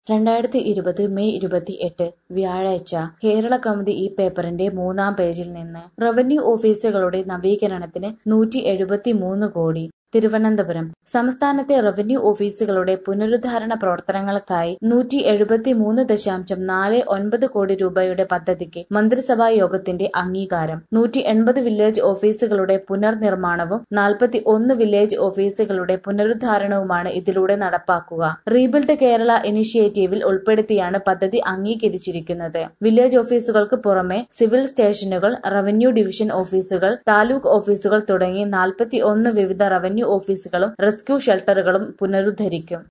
രണ്ടായിരത്തി ഇരുപത് മെയ് ഇരുപത്തിയെട്ട് വ്യാഴാഴ്ച കേരള കൗമുദി ഈ പേപ്പറിന്റെ മൂന്നാം പേജിൽ നിന്ന് റവന്യൂ ഓഫീസുകളുടെ നവീകരണത്തിന് നൂറ്റി എഴുപത്തിമൂന്ന് കോടി തിരുവനന്തപുരം സംസ്ഥാനത്തെ റവന്യൂ ഓഫീസുകളുടെ പുനരുദ്ധാരണ പ്രവർത്തനങ്ങൾക്കായി നൂറ്റി എഴുപത്തിമൂന്ന് ദശാംശം നാല് ഒൻപത് കോടി രൂപയുടെ പദ്ധതിക്ക് മന്ത്രിസഭാ യോഗത്തിന്റെ അംഗീകാരം നൂറ്റി എൺപത് വില്ലേജ് ഓഫീസുകളുടെ പുനർനിർമ്മാണവും നാൽപ്പത്തി ഒന്ന് വില്ലേജ് ഓഫീസുകളുടെ പുനരുദ്ധാരണവുമാണ് ഇതിലൂടെ നടപ്പാക്കുക റീബിൽഡ് കേരള ഇനിഷ്യേറ്റീവിൽ ഉൾപ്പെടുത്തിയാണ് പദ്ധതി അംഗീകരിച്ചിരിക്കുന്നത് വില്ലേജ് ഓഫീസുകൾക്ക് പുറമെ സിവിൽ സ്റ്റേഷനുകൾ റവന്യൂ ഡിവിഷൻ ഓഫീസുകൾ താലൂക്ക് ഓഫീസുകൾ തുടങ്ങി നാൽപ്പത്തി ഒന്ന് വിവിധ റവന്യൂ ഓഫീസുകളും റെസ്ക്യൂ ഷെൽട്ടറുകളും പുനരുദ്ധരിക്കും